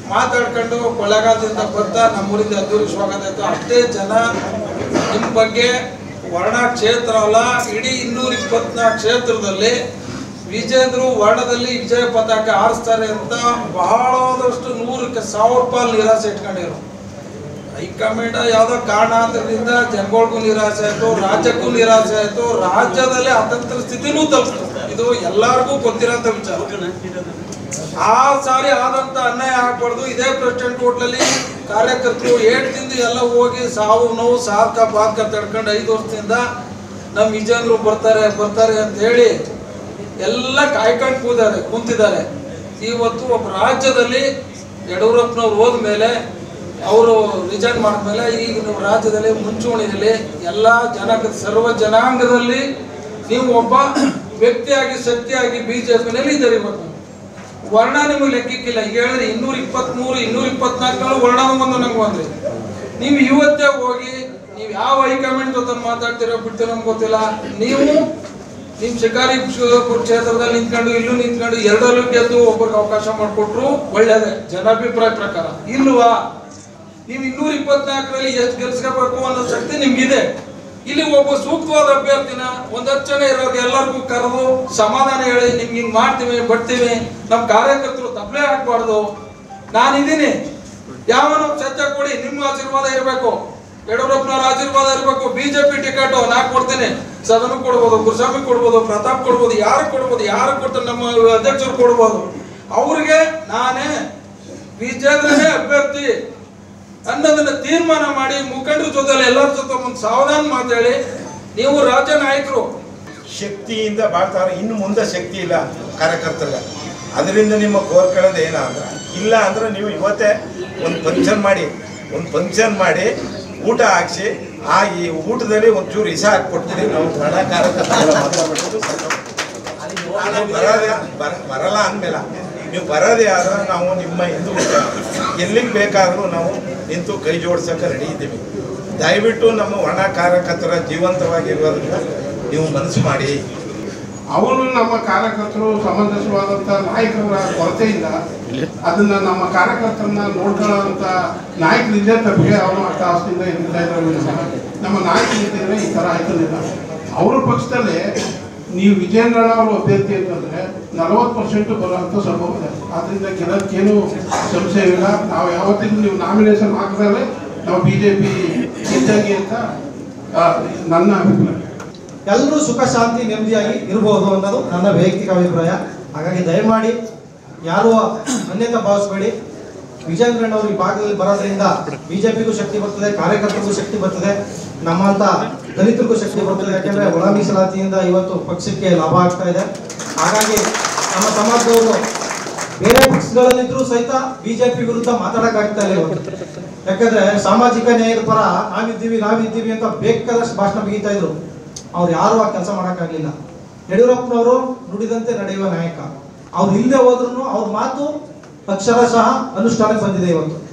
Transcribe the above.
ಮಾತಾಡ್ಕೊಂಡು ಕೊಳ್ಳೇಗಾಲದಿಂದ ಬಂದ ನಮ್ಮೂರಿಂದ ಅದ್ದೂರಿ ಸ್ವಾಗತ ಆಯ್ತು ಅಷ್ಟೇ ಜನ ನಿಮ್ಮ ಬಗ್ಗೆ ವರ್ಣ ಕ್ಷೇತ್ರ ಅಲ್ಲ ಇಡೀ ಇನ್ನೂರ ಇಪ್ಪತ್ನಾಲ್ಕು ಕ್ಷೇತ್ರದಲ್ಲಿ ವಿಜೇಂದ್ರು ವರ್ಣದಲ್ಲಿ ವಿಜಯ ಪತಾಕ ಆರಿಸ್ತಾರೆ ಅಂತ ಬಹಳದಷ್ಟು ನೂರಕ್ಕೆ ಸಾವಿರ ರೂಪಾಯಿ ನಿರಾಸೆ ಇಟ್ಕೊಂಡಿರು ಹೈಕಮಾಂಡ್ ಯಾವ್ದೋ ಕಾರಣಾಂತರದಿಂದ ಜನಗಳಿಗೂ ನಿರಾಸೆ ಆಯ್ತು ರಾಜ್ಯಕ್ಕೂ ನಿರಾಸೆ ಆಯ್ತು ರಾಜ್ಯದಲ್ಲಿ ಅತಂತ್ರ ಸ್ಥಿತಿನೂ ತಲುಪಿತು ಇದು ಎಲ್ಲರಿಗೂ ಗೊತ್ತಿರೋಂಥ ವಿಚಾರ ಆ ಸಾರಿ ಆದಂತ ಅನ್ಯಾಯ ಆಗ್ಬಾರ್ದು ಇದೇ ಪ್ರೆಸಿಡೆಂಟ್ ಹೋಟ್ಲಲ್ಲಿ ಕಾರ್ಯಕರ್ತರು ಏಟ್ ತಿಂದು ಎಲ್ಲ ಹೋಗಿ ಸಾವು ನೋವು ಸಾರ್ಕ ಬಾರ್ಕ ತಡ್ಕೊಂಡು ಐದು ವರ್ಷದಿಂದ ನಮ್ಮ ವಿಜೇಂದ್ರು ಬರ್ತಾರೆ ಬರ್ತಾರೆ ಅಂತ ಹೇಳಿ ಎಲ್ಲ ಕಾಯ್ಕೊಂಡು ಕೂತಾರೆ ಕುಂತಿದ್ದಾರೆ ಇವತ್ತು ಒಬ್ಬ ರಾಜ್ಯದಲ್ಲಿ ಯಡಿಯೂರಪ್ಪನವ್ರು ಹೋದ್ಮೇಲೆ ಅವರು ರಿಜೈನ್ ಮಾಡಿದ್ಮೇಲೆ ಈಗ ನೀವು ರಾಜ್ಯದಲ್ಲಿ ಮುಂಚೂಣಿಯಲ್ಲಿ ಎಲ್ಲ ಜನ ಸರ್ವ ಜನಾಂಗದಲ್ಲಿ ನೀವು ಒಬ್ಬ ವ್ಯಕ್ತಿಯಾಗಿ ಶಕ್ತಿಯಾಗಿ ಬಿಜೆಪಿನಲ್ಲಿ ಇದ್ದೀರಿ ಇವತ್ತು ವರ್ಣ ನಿಮಗೆ ಲೆಕ್ಕಕ್ಕಿಲ್ಲ ಈಗ ಹೇಳಿದ್ರೆ ಇನ್ನೂರ ಇಪ್ಪತ್ಮೂರು ಇನ್ನೂರ ಇಪ್ಪತ್ನಾಲ್ಕರಲ್ಲಿ ವರ್ಣ ಬಂದು ನಂಗೆ ಬಂದ್ರಿ ನೀವು ಇವತ್ತೇ ಹೋಗಿ ನೀವು ಯಾವ ಹೈಕಮಾಂಡ್ ಜೊತೆ ಮಾತಾಡ್ತಿರೋ ಬಿಡ್ತೀರೋ ನಮ್ಗೆ ಗೊತ್ತಿಲ್ಲ ನೀವು ನಿಮ್ ಶಿಕಾರಿ ಕ್ಷ- ಕ್ಷೇತ್ರದಲ್ಲಿ ನಿಂತ್ಕೊಂಡು ಇಲ್ಲೂ ನಿಂತ್ಕೊಂಡು ಎರಡಲ್ಲೂ ಗೆದ್ದು ಒಬ್ಬರಿಗೆ ಅವಕಾಶ ಮಾಡಿಕೊಟ್ರು ಒಳ್ಳೇದೇ ಜನಾಭಿಪ್ರಾಯ ಪ್ರಕಾರ ಇಲ್ವಾ ನೀವು ಇನ್ನೂರ ಇಪ್ಪತ್ನಾಲ್ಕರಲ್ಲಿ ಎಷ್ಟು ಗೆಲ್ಸ್ಕೋಬೇಕು ಅನ್ನೋ ಶಕ್ತಿ ನಿಮ್ಗಿದೆ ಇಲ್ಲಿ ಒಬ್ಬ ಸೂಕ್ತವಾದ ಅಭ್ಯರ್ಥಿನ ಒಂದ್ ಹತ್ತು ಜನ ಇರೋರು ಎಲ್ಲರಿಗೂ ಕರೆದು ಸಮಾಧಾನ ಹೇಳಿ ನಿಮ್ಗೆ ಹಿಂಗ್ ಮಾಡ್ತೀವಿ ಬಡ್ತೀವಿ ನಮ್ಮ ಕಾರ್ಯಕರ್ತರು ತಪ್ಪಲೆ ಹಾಕ್ಬಾರ್ದು ನಾನಿದ್ದೀನಿ ಯಾವನು ಸತ್ಯ ಕೊಡಿ ನಿಮ್ಮ ಆಶೀರ್ವಾದ ಇರಬೇಕು ಯಡಿಯೂರಪ್ಪನವ್ರ ಆಶೀರ್ವಾದ ಇರಬೇಕು ಬಿಜೆಪಿ ಟಿಕೆಟ್ ನಾ ಕೊಡ್ತೇನೆ ಸದನ ಕೊಡ್ಬೋದು ಗುರುಸ್ವಾಮಿ ಕೊಡ್ಬೋದು ಪ್ರತಾಪ್ ಕೊಡ್ಬೋದು ಯಾರು ಕೊಡ್ಬೋದು ಯಾರು ಕೊಡ್ತಾರೆ ನಮ್ಮ ಅಧ್ಯಕ್ಷರು ಕೊಡ್ಬೋದು ಅವ್ರಿಗೆ ನಾನೇ ಬಿಜೆಪಿನೇ ಅಭ್ಯರ್ಥಿ ಅನ್ನೋದನ್ನ ತೀರ್ಮಾನ ಮಾಡಿ ಮುಖಂಡರ ಜೊತೆ ಎಲ್ಲರ ಜೊತೆ ಒಂದು ಸಾವಧಾನ ಮಾತಾಡಿ ನೀವು ರಾಜ್ಯ ನಾಯಕರು ಶಕ್ತಿಯಿಂದ ಬಾಳ್ತಾರೆ ಇನ್ನು ಮುಂದೆ ಶಕ್ತಿ ಇಲ್ಲ ಕಾರ್ಯಕರ್ತರಿಗೆ ಅದರಿಂದ ನಿಮ್ಮ ಕೋರ್ಕೊಳ್ಳೋದು ಏನಂದ್ರೆ ಇಲ್ಲ ಅಂದ್ರೆ ನೀವು ಇವತ್ತೇ ಒಂದು ಫಂಕ್ಷನ್ ಮಾಡಿ ಒಂದು ಫಂಕ್ಷನ್ ಮಾಡಿ ಊಟ ಹಾಕ್ಸಿ ಆ ಈ ಊಟದಲ್ಲಿ ಒಂಚೂರು ಇಸ ಹಾಕ್ಕೊಟ್ಬಿಡಿ ನಾವು ಬಡ ಕಾರ್ಯಕರ್ತರೆಲ್ಲ ಮಾತಾಡ್ಬಿಟ್ಟು ನಾನು ಬರೋದೇ ಬರ- ಬರಲ್ಲ ಅಂದಮೇಲೆ ನೀವು ಬರೋದೇ ಆದ್ರೆ ನಾವು ನಿಮ್ಮ ಹಿಂದೂ ಎಲ್ಲಿಗೆ ಬೇಕಾದರೂ ನಾವು ನಿಂತು ಕೈ ಜೋಡ್ಸೋಕೆ ರೆಡಿ ಇದ್ದೀವಿ ದಯವಿಟ್ಟು ನಮ್ಮ ಒಣ ಕಾರ್ಯಕರ್ತರ ಜೀವಂತವಾಗಿರೋದ್ರಿಂದ ನೀವು ಮನಸ್ಸು ಮಾಡಿ ಅವರು ನಮ್ಮ ಕಾರ್ಯಕರ್ತರು ಸಮಂಜಸವಾದಂಥ ನಾಯಕರ ಕೊರತೆಯಿಂದ ಅದನ್ನ ನಮ್ಮ ಕಾರ್ಯಕರ್ತರನ್ನ ನೋಡ್ಕೊಳ್ಳೋಂಥ ನಾಯಕರಿದ್ದೇ ತಪ್ಪಿಗೆ ಅವರು ಅಷ್ಟ ಆಸ್ತಿಯಿಂದ ಇರ್ತಾ ಇದ್ದಾರೆ ವಿನಃ ನಮ್ಮ ನಾಯಕರಿದ್ದರೆ ಈ ಥರ ಆಯ್ತದಿಲ್ಲ ಅವ್ರ ಪಕ್ಷದಲ್ಲಿ ನೀವು ವಿಜೇಂದ್ರಣ್ಣ ಅವರು ಅಭ್ಯರ್ಥಿ ಅಂತಂದ್ರೆ ನಲವತ್ತು ಪರ್ಸೆಂಟ್ ಬರುವಂಥ ಸಂಭವ ಇದೆ ಆದ್ರಿಂದ ಗೆಲ್ಲೋದಕ್ಕೇನು ಸಂಶಯವಿಲ್ಲ ನಾವು ಯಾವತ್ತಿಗೂ ನೀವು ನಾಮಿನೇಷನ್ ಹಾಕಿದ್ರೆ ನಾವು ಬಿ ಜೆ ಪಿ ಗೆದ್ದಾಗಿ ಅಂತ ಆ, ನನ್ನ ಅಭಿಪ್ರಾಯ ಎಲ್ಲರೂ ಸುಖ ಶಾಂತಿ ನೆಮ್ಮದಿಯಾಗಿ ಇರಬಹುದು ಅನ್ನೋದು ನನ್ನ ವೈಯಕ್ತಿಕ ಅಭಿಪ್ರಾಯ ಹಾಗಾಗಿ ದಯಮಾಡಿ ಯಾರು ಅನ್ಯತಾ ಭಾವಿಸಬೇಡಿ ವಿಜೇಂದ್ರನ್ ಅವರು ಈ ಭಾಗದಲ್ಲಿ ಬರೋದ್ರಿಂದ ಬಿಜೆಪಿಗೂ ಶಕ್ತಿ ಬರ್ತದೆ ಕಾರ್ಯಕರ್ತರಿಗೂ ಶಕ್ತಿ ಬರ್ತದೆ ನಮ್ಮಂತ ದಲಿತರಿಗೂ ಶಕ್ತಿ ಬರ್ತದೆ ಯಾಕೆಂದ್ರೆ ಒಳ ಮೀಸಲಾತಿಯಿಂದ ಇವತ್ತು ಪಕ್ಷಕ್ಕೆ ಲಾಭ ಆಗ್ತಾ ಇದೆ ಹಾಗಾಗಿ ನಮ್ಮ ಸಮಾಜದವರು ಬೇರೆ ಪಕ್ಷಗಳಲ್ಲಿದ್ರೂ ಸಹಿತ ಬಿಜೆಪಿ ವಿರುದ್ಧ ಮಾತಾಡಕ್ಕಾಗ್ತಾ ಇಲ್ಲ ಇವತ್ತು ಯಾಕಂದ್ರೆ ಸಾಮಾಜಿಕ ನ್ಯಾಯದ ಪರ ನಾವಿದ್ದೀವಿ ನಾವಿದ್ದೀವಿ ಅಂತ ಬೇಕಾದಷ್ಟು ಭಾಷಣ ಬಿಗಿತಾ ಇದ್ರು ಅವ್ರು ಯಾರು ಆ ಕೆಲಸ ಮಾಡಕ್ಕಾಗ್ಲಿಲ್ಲ ಯಡಿಯೂರಪ್ಪನವರು ನುಡಿದಂತೆ ನಡೆಯುವ ನಾಯಕ ಅವ್ರು ಇಲ್ಲದೆ ಹೋದ್ರು ಅವ್ರ ಮಾತು ಅಕ್ಷರಶಃ ಅನುಷ್ಠಾನಕ್ಕೆ ಬಂದಿದೆ ಇವತ್ತು